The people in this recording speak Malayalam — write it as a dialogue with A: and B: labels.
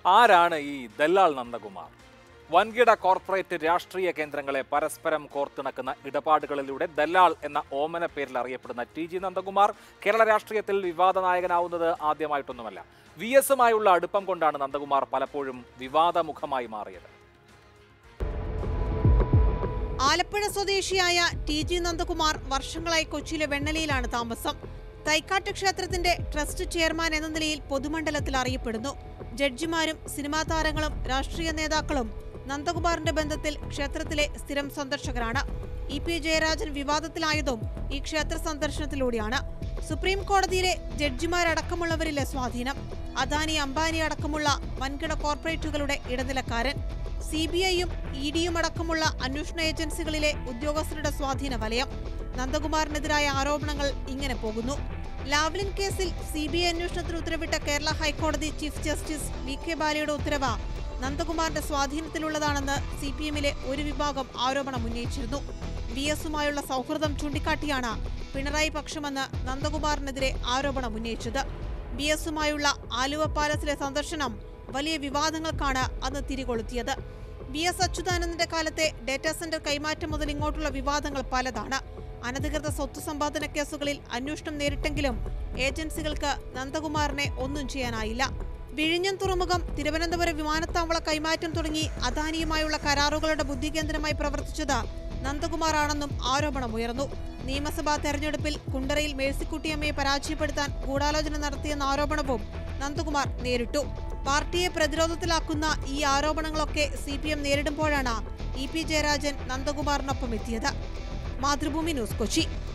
A: ആരാണ് ഈ ദല്ലാൾ നന്ദകുമാർ വൻകിട കോർപ്പറേറ്റ് രാഷ്ട്രീയ കേന്ദ്രങ്ങളെ പരസ്പരം കോർത്തിണക്കുന്ന ഇടപാടുകളിലൂടെ ദല്ലാൾ എന്ന ഓമന പേരിൽ അറിയപ്പെടുന്ന ടി ജി നന്ദകുമാർ കേരള രാഷ്ട്രീയത്തിൽ വിവാദ നായകനാവുന്നത് ആദ്യമായിട്ടൊന്നുമല്ല വി എസുമായുള്ള അടുപ്പം കൊണ്ടാണ് നന്ദകുമാർ പലപ്പോഴും വിവാദമുഖമായി മാറിയത്
B: ആലപ്പുഴ സ്വദേശിയായ ടി ജി നന്ദകുമാർ വർഷങ്ങളായി കൊച്ചിയിലെ വെണ്ണലിയിലാണ് താമസം തൈക്കാട്ട് ക്ഷേത്രത്തിന്റെ ട്രസ്റ്റ് ചെയർമാൻ എന്ന നിലയിൽ പൊതുമണ്ഡലത്തിൽ അറിയപ്പെടുന്നു ജഡ്ജിമാരും സിനിമാ താരങ്ങളും രാഷ്ട്രീയ നേതാക്കളും നന്ദകുമാറിന്റെ ബന്ധത്തിൽ ക്ഷേത്രത്തിലെ സ്ഥിരം സന്ദർശകരാണ് ഇ പി ജയരാജൻ വിവാദത്തിലായതും ഈ ക്ഷേത്ര സന്ദർശനത്തിലൂടെയാണ് സുപ്രീം കോടതിയിലെ ജഡ്ജിമാരടക്കമുള്ളവരിലെ സ്വാധീനം അദാനി അംബാനി അടക്കമുള്ള വൻകിട കോർപ്പറേറ്റുകളുടെ ഇടനിലക്കാരൻ സി ബി ഐയും ഇ ഡിയും അടക്കമുള്ള അന്വേഷണ ഏജൻസികളിലെ ഉദ്യോഗസ്ഥരുടെ സ്വാധീന വലയം നന്ദകുമാറിനെതിരായ ആരോപണങ്ങൾ ഇങ്ങനെ പോകുന്നു ലാവ്ലിൻ കേസിൽ സി ബി ഐ അന്വേഷണത്തിന് ഉത്തരവിട്ട കേരള ഹൈക്കോടതി ചീഫ് ജസ്റ്റിസ് വി കെ ബാലയുടെ ഉത്തരവ് നന്ദകുമാറിന്റെ സ്വാധീനത്തിലുള്ളതാണെന്ന് സി പി എമ്മിലെ ഒരു വിഭാഗം ആരോപണം ഉന്നയിച്ചിരുന്നു വി എസുമായുള്ള സൗഹൃദം ചൂണ്ടിക്കാട്ടിയാണ് പിണറായി പക്ഷമെന്ന് നന്ദകുമാറിനെതിരെ ആരോപണം ഉന്നയിച്ചത് ബി എസുമായുള്ള ആലുവ പാലസിലെ സന്ദർശനം വലിയ വിവാദങ്ങൾക്കാണ് അന്ന് തിരികൊളുത്തിയത് ബി എസ് അച്യുതാനന്ദന്റെ കാലത്തെ ഡേറ്റാ സെന്റർ കൈമാറ്റം മുതൽ ഇങ്ങോട്ടുള്ള വിവാദങ്ങൾ പലതാണ് അനധികൃത സ്വത്ത് സമ്പാദന കേസുകളിൽ അന്വേഷണം നേരിട്ടെങ്കിലും ഏജൻസികൾക്ക് നന്ദകുമാറിനെ ഒന്നും ചെയ്യാനായില്ല വിഴിഞ്ഞം തുറമുഖം തിരുവനന്തപുരം വിമാനത്താവള കൈമാറ്റം തുടങ്ങി അദാനിയുമായുള്ള കരാറുകളുടെ ബുദ്ധികേന്ദ്രമായി പ്രവർത്തിച്ചത് നന്ദകുമാറാണെന്നും ആരോപണമുയർന്നു നിയമസഭാ തെരഞ്ഞെടുപ്പിൽ കുണ്ടറയിൽ മേഴ്സിക്കുട്ടിയമ്മയെ പരാജയപ്പെടുത്താൻ ഗൂഢാലോചന നടത്തിയെന്ന ആരോപണവും നന്ദകുമാർ നേരിട്ടു പാർട്ടിയെ പ്രതിരോധത്തിലാക്കുന്ന ഈ ആരോപണങ്ങളൊക്കെ സി പി എം നേരിടുമ്പോഴാണ് ഇ പി ജയരാജൻ നന്ദകുമാറിനൊപ്പം എത്തിയത് മാതൃഭൂമി ന്യൂസ് കൊച്ചി